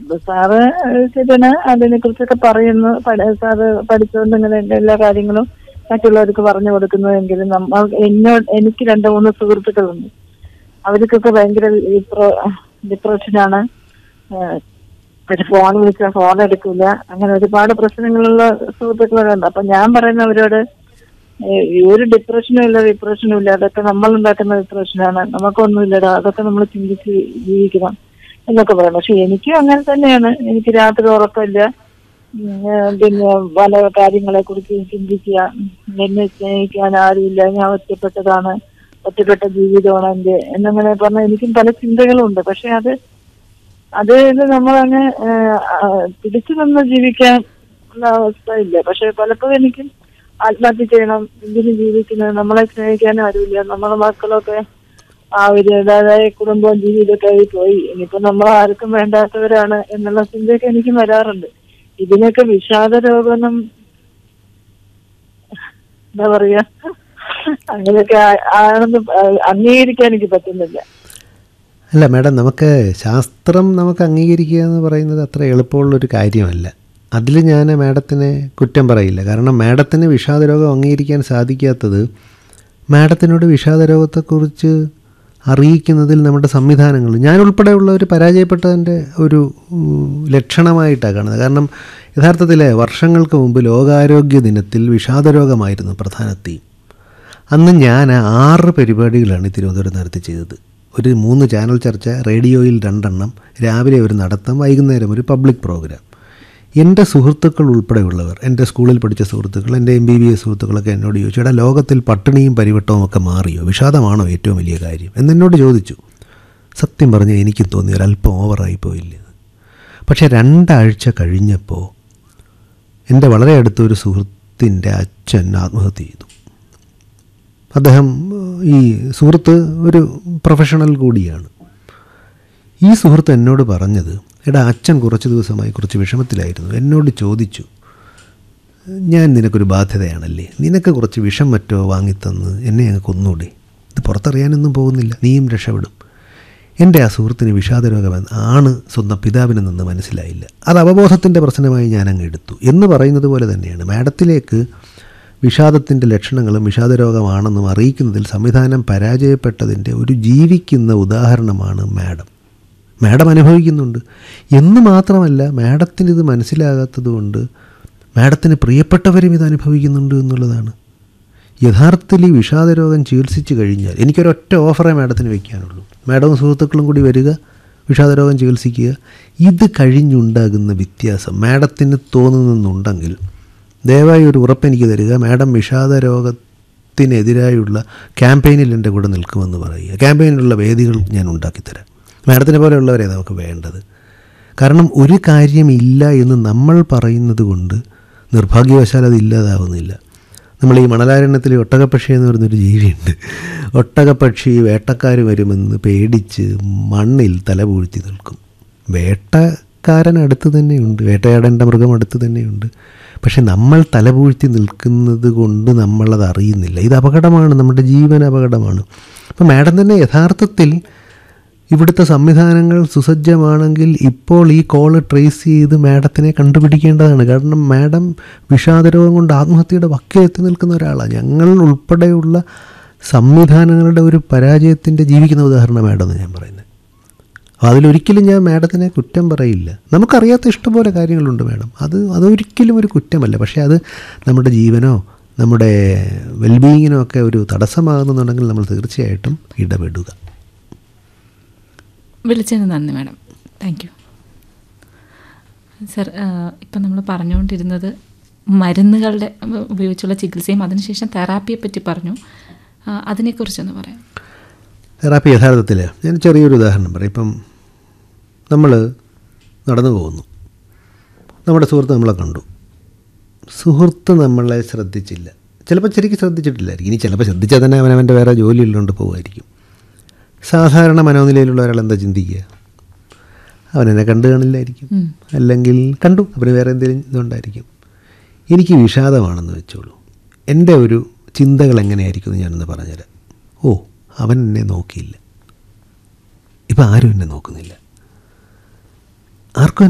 Sir ശരിയാണ് അതിനെ കുറിച്ചൊക്കെ പറയുന്നു പഠ- സാറ് പഠിച്ചുകൊണ്ട് ഇങ്ങനെ എല്ലാ കാര്യങ്ങളും മറ്റുള്ളവർക്ക് പറഞ്ഞു കൊടുക്കുന്നതെങ്കിലും നമ്മൾ എന്നോട് എനിക്ക് രണ്ട് മൂന്ന് സുഹൃത്തുക്കളുണ്ട് അവർക്കൊക്കെ ഭയങ്കര ഡിപ്രഷനാണ് ഒരു ഫോൺ വിളിച്ചാൽ ഫോൺ എടുക്കില്ല അങ്ങനെ ഒരുപാട് പ്രശ്നങ്ങളുള്ള സുഹൃത്തുക്കളൊക്കെ ഉണ്ട് അപ്പൊ ഞാൻ പറയുന്നവരോട് ഏഹ് ഈ ഒരു ഡിപ്രഷനും ഇല്ല ഡിപ്രഷനും ഇല്ല അതൊക്കെ നമ്മൾ ഉണ്ടാക്കുന്ന ഡിപ്രഷനാണ് നമുക്കൊന്നുമില്ലടാ അതൊക്കെ നമ്മൾ ചിന്തിച്ച് ജീവിക്കണം എന്നൊക്കെ പറയും പക്ഷെ എനിക്കും അങ്ങനെ തന്നെയാണ് എനിക്ക് രാത്രി ഉറക്കമില്ല ഉം, ഏഹ് പിന്നെ പല കാര്യങ്ങളെ കുറിച്ച് ചിന്തിക്കുക എന്നെ സ്നേഹിക്കാൻ ആരുമില്ല ഞാൻ ഒറ്റപ്പെട്ടതാണ് ഒറ്റപ്പെട്ട ജീവിതമാണ് എന്റെ എന്നങ്ങനെ പറഞ്ഞാൽ എനിക്കും പല ചിന്തകളും ഉണ്ട് പക്ഷെ അത് അത് ഇത് നമ്മളങ്ങ് ഏഹ്, ആ, പിടിച്ചു നിന്ന് ജീവിക്കാൻ ഉള്ള അവസ്ഥ ഇല്ല പക്ഷെ പലപ്പോഴും എനിക്കും ആത്മഹത്യ ചെയ്യണം എന്തിനു ജീവിക്കുന്നത് നമ്മളെ സ്നേഹിക്കാൻ ആരുമില്ല നമ്മളെ മക്കളൊക്കെ ആ ഒരു അതായത് കുടുംബവും ജീവിതമൊക്കെ ആയി പോയി ഇനിയിപ്പോ നമ്മൾ ആർക്കും വേണ്ടാത്തവരാണ് എന്നുള്ള ചിന്തയൊക്കെ എനിക്ക് വരാറുണ്ട് ഇതിനൊക്കെ വിഷാദ രോഗം എന്താ പറയാ അങ്ങനെയൊക്കെ ആ- ആണെന്ന് അംഗീകരിക്കാൻ എനിക്ക് പറ്റുന്നില്ല അല്ല മാഡം നമുക്ക് ശാസ്ത്രം നമുക്ക് അംഗീകരിക്കുക എന്ന് പറയുന്നത് അത്ര എളുപ്പമുള്ളൊരു കാര്യമല്ല അതിൽ ഞാൻ മാഡത്തിനെ കുറ്റം പറയില്ല കാരണം മാഡത്തിന് വിഷാദരോഗം അംഗീകരിക്കാൻ സാധിക്കാത്തത് മാഡത്തിനോട് വിഷാദരോഗത്തെക്കുറിച്ച് അറിയിക്കുന്നതിൽ നമ്മുടെ സംവിധാനങ്ങൾ ഞാൻ ഉൾപ്പെടെയുള്ളവർ പരാജയപ്പെട്ടതിൻ്റെ ഒരു ഉം, ലക്ഷണമായിട്ടാണ് കാണുന്നത് കാരണം യഥാർത്ഥത്തിൽ വർഷങ്ങൾക്ക് മുമ്പ് ലോകാരോഗ്യ ദിനത്തിൽ വിഷാദരോഗമായിരുന്നു പ്രധാന തീം അന്ന് ഞാൻ ആറ് പരിപാടികളാണ് ഈ തിരുവനന്തപുരം നടത്തി ചെയ്തത് ഒരു മൂന്ന് ചാനൽ ചർച്ച റേഡിയോയിൽ രണ്ടെണ്ണം രാവിലെ ഒരു നടത്തം വൈകുന്നേരം ഒരു പബ്ലിക് പ്രോഗ്രാം എൻ്റെ സുഹൃത്തുക്കൾ ഉൾപ്പെടെയുള്ളവർ എൻ്റെ സ്കൂളിൽ പഠിച്ച സുഹൃത്തുക്കൾ എൻ്റെ എം ബി ബി എസ് സുഹൃത്തുക്കളൊക്കെ എന്നോട് ചോദിച്ചു എടാ ലോകത്തിൽ പട്ടിണിയും പരിവട്ടവും ഒക്കെ മാറിയോ വിഷാദമാണോ ഏറ്റവും വലിയ കാര്യം എന്നെന്നോട് ചോദിച്ചു സത്യം പറഞ്ഞാൽ എനിക്കും തോന്നി ഒരല്പം ഓവറായി പോയില്ലേ എന്ന്. പക്ഷേ രണ്ടാഴ്ച കഴിഞ്ഞപ്പോൾ എൻ്റെ വളരെ അടുത്തൊരു സുഹൃത്തിൻ്റെ അച്ഛൻ ആത്മഹത്യ ചെയ്തു അദ്ദേഹം ഈ സുഹൃത്ത് ഒരു പ്രൊഫഷണൽ കൂടിയാണ് ഈ സുഹൃത്ത് എന്നോട് പറഞ്ഞത് എടാ അച്ഛൻ കുറച്ച് ദിവസമായി കുറച്ച് വിഷമത്തിലായിരുന്നു എന്നോട് ചോദിച്ചു ഞാൻ നിനക്കൊരു ബാധ്യതയാണല്ലേ നിനക്ക് കുറച്ച് വിഷം മറ്റോ വാങ്ങിത്തന്ന് എന്നെ അങ്ങ് കൊന്നൂടെ ഇത് പുറത്തറിയാനൊന്നും പോകുന്നില്ല നീയും രക്ഷപ്പെടും എൻ്റെ ആ സുഹൃത്തിന് വിഷാദരോഗം ആണ് സ്വന്തം പിതാവിന് നിന്ന് മനസ്സിലായില്ല അത് അവബോധത്തിൻ്റെ പ്രശ്നമായി ഞാൻ അങ്ങ് എടുത്തു എന്ന് പറയുന്നത് പോലെ തന്നെയാണ് മാഡത്തിലേക്ക് വിഷാദത്തിൻ്റെ ലക്ഷണങ്ങളും വിഷാദരോഗമാണെന്നും അറിയിക്കുന്നതിൽ സംവിധാനം പരാജയപ്പെട്ടതിൻ്റെ ഒരു ജീവിക്കുന്ന ഉദാഹരണമാണ് മാഡം മാഡം അനുഭവിക്കുന്നുണ്ട് എന്ന് മാത്രമല്ല മാഡത്തിന് ഇത് മനസ്സിലാകാത്തതുകൊണ്ട് മാഡത്തിന് പ്രിയപ്പെട്ടവരും ഇത് അനുഭവിക്കുന്നുണ്ട് എന്നുള്ളതാണ് യഥാർത്ഥത്തിൽ ഈ വിഷാദരോഗം ചികിത്സിച്ച് കഴിഞ്ഞാൽ എനിക്കൊരൊറ്റ ഓഫറേ മാഡത്തിന് വയ്ക്കാനുള്ളൂ മാഡവും സുഹൃത്തുക്കളും കൂടി വരിക വിഷാദരോഗം ചികിത്സിക്കുക ഇത് കഴിഞ്ഞുണ്ടാകുന്ന വ്യത്യാസം മാഡത്തിന് തോന്നുന്നുണ്ടെങ്കിൽ ദയവായി ഒരു ഉറപ്പ് എനിക്ക് തരിക മാഡം വിഷാദരോഗത്തിനെതിരായുള്ള ക്യാമ്പയിനിൽ എൻ്റെ കൂടെ നിൽക്കുമെന്ന് പറയുക ക്യാമ്പയിനിലുള്ള വേദികൾ ഞാൻ ഉണ്ടാക്കിത്തരാം മാഡത്തിനെ പോലെയുള്ളവരെ നമുക്ക് വേണ്ടത് കാരണം ഒരു കാര്യമില്ല എന്ന് നമ്മൾ പറയുന്നത് കൊണ്ട് നിർഭാഗ്യവശാൽ അത് ഇല്ലാതാവുന്നില്ല നമ്മൾ ഈ മണലാരണ്യത്തിൽ ഒട്ടകപ്പക്ഷി എന്ന് പറയുന്നൊരു ജീവിയുണ്ട് ഒട്ടകപ്പക്ഷി വേട്ടക്കാർ വരുമെന്ന് പേടിച്ച് മണ്ണിൽ തലപൂഴ്ത്തി നിൽക്കും വേട്ടക്കാരൻ അടുത്ത് തന്നെയുണ്ട് വേട്ടയാടേണ്ട മൃഗം അടുത്ത് തന്നെയുണ്ട് പക്ഷെ നമ്മൾ തലപൂഴ്ത്തി നിൽക്കുന്നത് കൊണ്ട് നമ്മളത് അറിയുന്നില്ല ഇത് അപകടമാണ് നമ്മുടെ ജീവൻ അപകടമാണ് അപ്പോൾ മാഡം തന്നെ യഥാർത്ഥത്തിൽ ഇവിടുത്തെ സംവിധാനങ്ങൾ സുസജ്ജമാണെങ്കിൽ ഇപ്പോൾ ഈ കോള് ട്രേസ് ചെയ്ത് മാഡത്തിനെ കണ്ടുപിടിക്കേണ്ടതാണ് കാരണം മാഡം വിഷാദരോഗം കൊണ്ട് ആത്മഹത്യയുടെ വക്കിലെത്തി നിൽക്കുന്ന ഒരാളാണ് ഞങ്ങൾ ഉൾപ്പെടെയുള്ള സംവിധാനങ്ങളുടെ ഒരു പരാജയത്തിൻ്റെ ജീവിക്കുന്ന ഉദാഹരണം മാഡം എന്ന് ഞാൻ പറയുന്നത് അപ്പോൾ അതിലൊരിക്കലും ഞാൻ മാഡത്തിനെ കുറ്റം പറയില്ല നമുക്കറിയാത്ത ഇഷ്ടംപോലെ കാര്യങ്ങളുണ്ട് മാഡം അത് അതൊരിക്കലും ഒരു കുറ്റമല്ല പക്ഷേ അത് നമ്മുടെ ജീവനോ നമ്മുടെ വെൽബീയിങ്ങിനോ ഒക്കെ ഒരു തടസ്സമാകുന്നുണ്ടെങ്കിൽ നമ്മൾ തീർച്ചയായിട്ടും ഇടപെടുക വിളിച്ചതിന് നന്ദി മാഡം താങ്ക് യു സർ ഇപ്പം നമ്മൾ പറഞ്ഞുകൊണ്ടിരുന്നത് മരുന്നുകളുടെ ഉം, ഉപയോഗിച്ചുള്ള ചികിത്സയും അതിനുശേഷം തെറാപ്പിയെ പറ്റി പറഞ്ഞു ആ, അതിനെക്കുറിച്ചൊന്ന് പറയാം തെറാപ്പി യഥാർത്ഥത്തിൽ ഞാൻ ചെറിയൊരു ഉദാഹരണം പറയാം ഇപ്പം നമ്മൾ നടന്നു പോകുന്നു നമ്മുടെ സുഹൃത്ത് നമ്മളെ കണ്ടു സുഹൃത്ത് നമ്മളെ ശ്രദ്ധിച്ചില്ല ചിലപ്പോൾ ശരിക്കും ശ്രദ്ധിച്ചിട്ടില്ലായിരിക്കും ഇനി ചിലപ്പോൾ ശ്രദ്ധിച്ചാൽ തന്നെ അവനവൻ്റെ വേറെ ജോലിയിലുകൊണ്ട് പോകുമായിരിക്കും സാധാരണ മനോനിലയിലുള്ള ഒരാൾ എന്താ ചിന്തിക്കുക അവനെന്നെ കണ്ടു കാണില്ലായിരിക്കും ഉം. അല്ലെങ്കിൽ കണ്ടു അവന് വേറെ എന്തെങ്കിലും ഇതുണ്ടായിരിക്കും എനിക്ക് വിഷാദമാണെന്ന് വെച്ചോളൂ എൻ്റെ ഒരു ചിന്തകൾ എങ്ങനെയായിരിക്കും എന്ന് ഞാനൊന്ന് പറഞ്ഞുതരാം ഓ അവൻ എന്നെ നോക്കിയില്ല ഇപ്പം ആരും എന്നെ നോക്കുന്നില്ല ആർക്കും